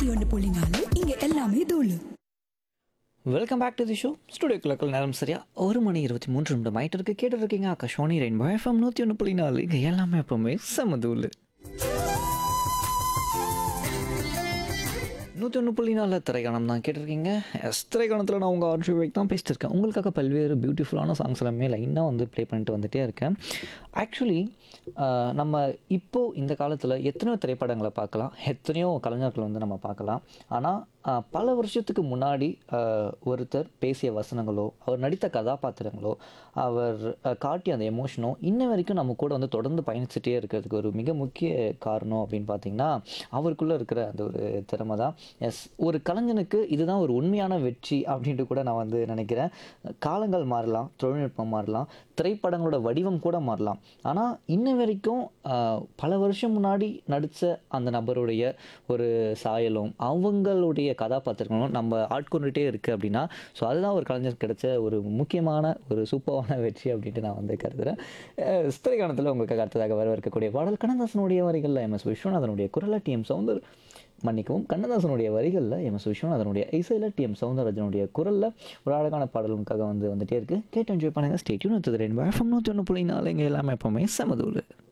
ஒன்று புள்ளி நாலு இங்க எல்லாமே தூளு welcome back to the show studio கிளக்கில் நேரம் சரியா ஒரு மணி இருபத்தி மூன்று நிமிடம் ஆயிட்டு இருக்கு கேட்டு இருக்கீங்க ஆகாஷோனி ரெயின்போ எஃப்எம் நூற்றி ஒன்று புள்ளி நாலு இங்கே எல்லாமே எப்பவுமே செமதூள் நூற்றி ஒன்று புள்ளி நாலு திரைக்காணம் தான் கேட்டிருக்கீங்க எஸ் திரைக்காணத்தில் நான் உங்கள் ஆர்ஜி வைக் தான் பேசிட்டு இருக்கேன் உங்களுக்காக பல்வேறு பியூட்டிஃபுல்லான சாங்ஸ் எல்லாமே லைனாக வந்து ப்ளே பண்ணிட்டு வந்துட்டே இருக்கேன் ஆக்சுவலி நம்ம இப்போது இந்த காலத்தில் எத்தனையோ திரைப்படங்களை பார்க்கலாம் எத்தனையோ கலைஞர்கள் வந்து நம்ம பார்க்கலாம் ஆனால் ஆஹ், பல வருஷத்துக்கு முன்னாடி ஆஹ், ஒருத்தர் பேசிய வசனங்களோ அவர் நடித்த கதாபாத்திரங்களோ அவர் ஆஹ், காட்டிய அந்த எமோஷனோ இன்ன வரைக்கும் நம்ம கூட வந்து தொடர்ந்து பயணிச்சுட்டே இருக்கிறதுக்கு ஒரு மிக முக்கிய காரணம் அப்படின்னு பார்த்தீங்கன்னா அவருக்குள்ளே இருக்கிற அந்த ஒரு திறமை தான் எஸ் ஒரு கலைஞனுக்கு இதுதான் ஒரு உண்மையான வெற்றி அப்படின்ட்டு கூட நான் வந்து நினைக்கிறேன் காலங்கள் மாறலாம் தொழில்நுட்பம் மாறலாம் திரைப்படங்களோட வடிவம் கூட மாறலாம் ஆனால் இன்ன வரைக்கும் ஆஹ், பல வருஷம் முன்னாடி நடித்த அந்த நபருடைய ஒரு சாயலும் அவங்களுடைய கதாபாத்திரங்களும் நம்ம ஆட்கொண்டுட்டே இருக்குது அப்படின்னா ஸோ அதுதான் ஒரு கலைஞர் கிடைச்ச ஒரு முக்கியமான ஒரு சூப்பரான வெற்றி அப்படின்ட்டு நான் வந்து கருதுகிறேன் அஹ், திரைக்காணத்தில் உங்களுக்கு அடுத்ததாக வரவிருக்கக்கூடிய பாடல் கண்ணதாசனுடைய வரிகளில் எம் எஸ் விஸ்வநாதனுடைய குரலில் டிஎம் சவுந்தர் மன்னிக்கவும் கண்ணதாசனுடைய வரிகளில் எம் எஸ் விஸ்வநாதனுடைய இசையில் டிஎம் சவுந்தரராஜனுடைய குரலில் ஒரு அழகான பாடலுக்காக வந்து வந்துட்டே இருக்குது கேட்டு என்ஜாய் பண்ணுங்கள் ஸ்டேட்யூன் எடுத்தது ரெண்டு எஃப்எம் நூற்றி ஒன்று புள்ளி நாலு இங்கே எல்லாமே எப்போவுமே செமதூர்